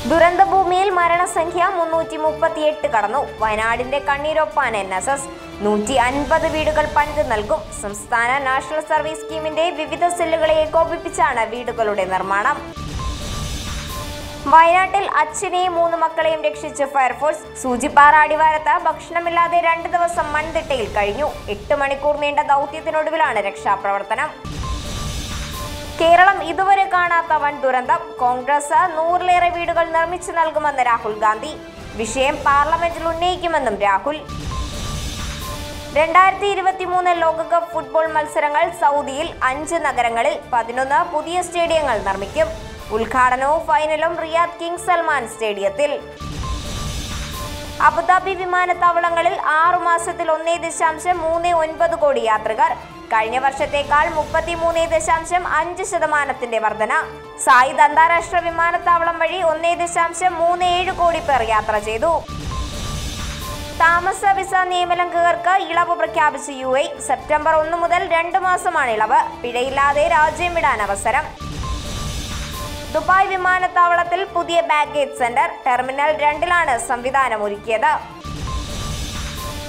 ദുരന്തഭൂമിയിൽ മരണസംഖ്യ മുന്നൂറ്റി മുപ്പത്തിയെട്ട് കടന്നു വയനാടിന്റെ കണ്ണീരൊപ്പാൻ എൻ എസ് എസ് നൂറ്റി അൻപത് വീടുകൾ പണിത് നൽകും സംസ്ഥാന നാഷണൽ സർവീസ് സ്കീമിന്റെ വിവിധ സെല്ലുകളെ ഏകോപിപ്പിച്ചാണ് വീടുകളുടെ നിർമ്മാണം വയനാട്ടിൽ അച്ഛനെയും മൂന്ന് മക്കളെയും രക്ഷിച്ച് ഫയർഫോഴ്സ് സൂചിപ്പാറ അടിവാരത്ത് ഭക്ഷണമില്ലാതെ രണ്ട് ദിവസം മൺതിട്ടയിൽ കഴിഞ്ഞു എട്ട് മണിക്കൂർ നീണ്ട ദൗത്യത്തിനൊടുവിലാണ് രക്ഷാപ്രവർത്തനം കേരളം ഇതുവരെ കാണാത്ത വൻ ദുരന്തം കോൺഗ്രസ് നൂറിലേറെ വീടുകൾ നിർമ്മിച്ചു നൽകുമെന്ന് രാഹുൽ ഗാന്ധി വിഷയം പാർലമെന്റിൽ ഉന്നയിക്കുമെന്നും രാഹുൽ രണ്ടായിരത്തി ഇരുപത്തി മൂന്ന് ലോകകപ്പ് ഫുട്ബോൾ മത്സരങ്ങൾ സൗദിയിൽ അഞ്ച് നഗരങ്ങളിൽ പതിനൊന്ന് പുതിയ സ്റ്റേഡിയങ്ങൾ നിർമ്മിക്കും ഉദ്ഘാടനവും ഫൈനലും റിയാദ് കിങ് സൽമാൻ സ്റ്റേഡിയത്തിൽ അബുദാബി വിമാനത്താവളങ്ങളിൽ ആറു മാസത്തിൽ ഒന്നേ ദശാംശം മൂന്ന് ഒൻപത് കോടി യാത്രികർ കഴിഞ്ഞ വർഷത്തേക്കാൾ മുപ്പത്തിമൂന്ന് ദശാംശം അഞ്ച് ശതമാനത്തിന്റെ വർധന സായിദ് അന്താരാഷ്ട്ര വിമാനത്താവളം വഴി ഒന്നേ ദശാംശം മൂന്ന് ഏഴ് കോടി പേർ യാത്ര ചെയ്തു താമസ വിസ നിയമലംഘകർക്ക് ഇളവ് പ്രഖ്യാപിച്ച യു എ സെപ്റ്റംബർ ഒന്ന് മുതൽ രണ്ട് മാസമാണ് ഇളവ് പിഴയില്ലാതെ രാജ്യം വിടാൻ അവസരം ദുബായ് വിമാനത്താവളത്തിൽ പുതിയ ബാഗേജ് സെന്റർ ടെർമിനൽ രണ്ടിലാണ് സംവിധാനം ഒരുക്കിയത്